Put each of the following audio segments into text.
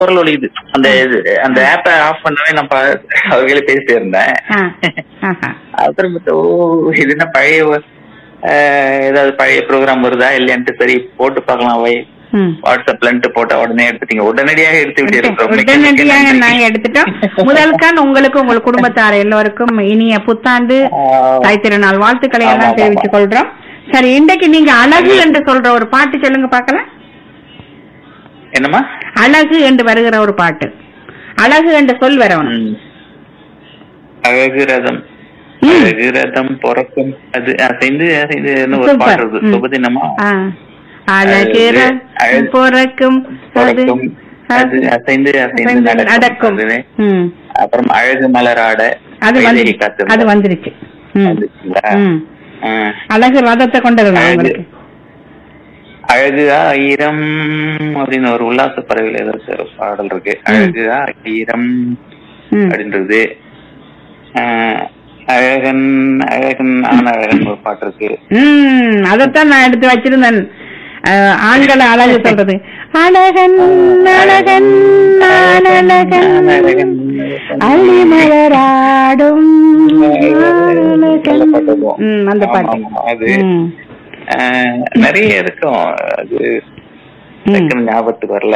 குரல் ஒலியுது அந்த இது அந்த ஆப்பை ஆஃப் பண்ணவே நான் பா- அவர்களே பேசிட்டு இருந்தேன் ஆ. ஆஹா. அப்புறம் பார்த்தா, ஓ இது என்ன பழைய அஹ், ஏதாவது பழைய ப்ரோக்ராம் வருதா இல்லையான்ட்டு சரி போட்டு பார்க்கலாம் வை ம். வாட்ஸ்அப்லன்ட்டு போட்டா உடனே எடுத்துட்டீங்க உடனடியாக எடுத்து விட்டீர்கள் ரொம்ப மிக்க மிக்க உடனடியாக நன்றி. நாங்க எடுத்துட்டோம் முதல் கான் உங்களுக்கு உங்கள் குடும்பத்தார் எல்லோருக்கும் இனிய புத்தாண்டு ஆஹ், தாய் திருநாள் வாழ்த்துக்களை ஆமா, எல்லாம் ஆமா. தெரிவித்துக் கொள்றோம் சரி இன்றைக்கு நீங்க அழகு என்று சொல்ற ஒரு பாட்டு சொல்லுங்க பார்க்கலாம் என்னம்மா அழகு என்று வருகிற ஒரு பாட்டு அழகு என்று சொல் வரணும் ம். அழகு ரதம் ம். அழகு ரதம் பிறக்கும் அது அசைந்து அசைந்து ஒரு சூப்பர். பாட்டு வருது ம். சுபதினமா ஆ. அழகிற அழகு- பிறக்கும் அது பிறக்கும் அது அசைந்து அசைந்து அசைந்து நடக்கும் நடக்கும் அதுவே. ம். அப்புறம் அழகு மலராட அது வைதேகி வந்து காத்திருந்தாள். அது வந்துருச்சு ம். வந்துச்சுங்களா? ம். ஆ. அழகு ரதத்தை கொண்டிருந்தோம் அழகு. உங்களுக்கு அழகு ஆயிரம் அப்படின்னு ஒரு உல்லாச பறவையில் ஏதோ ஒரு பாடல் இருக்கு அழகு ஆயிரம் ம். அப்படின்றது ஆஹ், அழகன் அழகன் ஆன அழகன் ஒரு பாட்டு இருக்கு ம் அதைத்தான் நான் எடுத்து வச்சிருந்தேன் அஹ், ஆண்களை அழகு சொல்றது அழகன் அழகன் நான் அழகன் அள்ளி மலராடும் நல்ல பாட்டு அதுவும். ம், அந்த ஆமா, பாட்டு ஆமா, அது ம். ஆஹ், நிறைய இருக்கும் அது ம். டக்குனு ஞாபகத்துக்கு வரல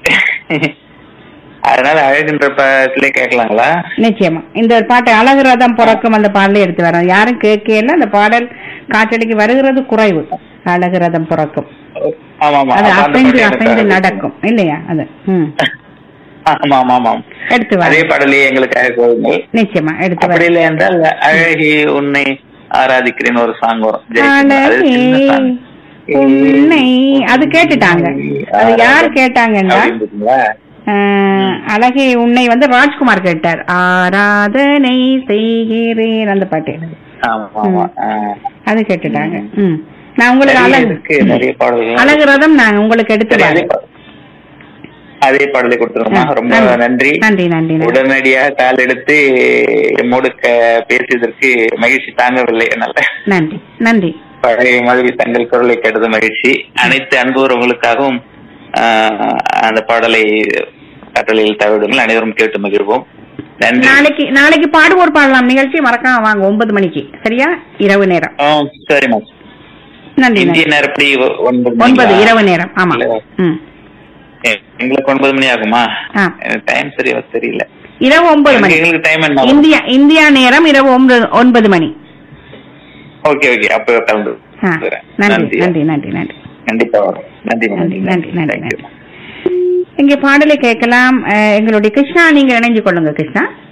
அதனால அழகுன்ற படத்திலே கேட்கலாங்களா நிச்சயமா இந்த பாட்டு அழகு ரதம் பிறக்கும் அந்த பாடலை எடுத்து வரோம் யாரும் கேட்கல அந்த பாடல் காற்றடிக்கு வருகிறது குறைவு அழகு ரதம் பிறக்கும் ஆமா ஆமா அது அப்ப அந்த அசைந்து பாட்டு எனக்கு அசைந்து அழகு. நடக்கும் இல்லையா அது ம் ஆமா ஆமா ஆமா எடுத்து அதே வரோம் பாடலையே எங்களுக்காக கோருங்கள் நிச்சயமா எடுத்து அப்படி வரோம் இல்லை என்றால் அழகி உன்னை ஆராதிக்கிறேன்னு ஒரு சாங் வரும் ஜெயக்குமார். அது அழகே சின்ன song. உன்னை அது கேட்டுட்டாங்க அது யார் கேட்டாங்கன்னா அப்படின்றீங்களா? ஆஹ், அழகே உன்னை வந்து ராஜ்குமார் கேட்டார் ஆராதனை செய்கிறேன் அந்த பாட்டு ஆமா ஆமா ஆ. அது கேட்டுட்டாங்க ம் நான் உங்களுக்கு நிறைய அழகு இருக்கு நிறைய பாடல்கள் அழகு ரதம் நான் உங்களுக்கு எடுத்து சரி, அதே வரேன் பா- அதே பாடலை கொடுத்துருமா ரொம்ப நன்றி நன்றி நன்றி நன்றி உடனடியாக கால் எடுத்து எம்மோடு க- பேசியதற்கு மகிழ்ச்சி தாங்கவில்லை என்னால நன்றி நன்றி பழைய மாதிரி தங்கள் குரலை கேட்டது மகிழ்ச்சி அனைத்து அன்புறவங்களுக்காகவும் ஆஹ், அந்த பாடலை கட்டளையில் தவிடுங்கள் அனைவரும் கேட்டு மகிழ்வோம் நன்றி நாளைக்கு நாளைக்கு பாடுவோர் பாடலாம் நிகழ்ச்சி மறக்காம வாங்க ஒன்பது மணிக்கு சரியா இரவு நேரம் ஆ, சரிம்மா நன்றி இந்திய நன்றி நேரப்படி ஒ- ஒன்பது ஒன்பது மணிங்களா? இரவு நேரம் ஆமா இல்ல. ம் எ- எங்களுக்கு ஒன்பது மணி ஆகுமா ஆ. டைம் சரியா தெரியல இரவு ஒன்பது மணி எங்களுக்கு டைம் என்ன இந்தியா இந்தியா நேரம் இரவு ஒன்பது ஒன்பது மணி ஓகே ஓகே அப்ப கலந்து ஆ, வரேன். நன்றி நன்றி நன்றி நன்றி நன்றி கண்டிப்பா வரும் நன்றி நன்றி நன்றி நன்றி Thank you. நன்றி இங்கே பாடலை கேட்கலாம் அஹ், எங்களுடைய கிருஷ்ணா நீங்க இணைஞ்சு கொள்ளுங்க கிருஷ்ணா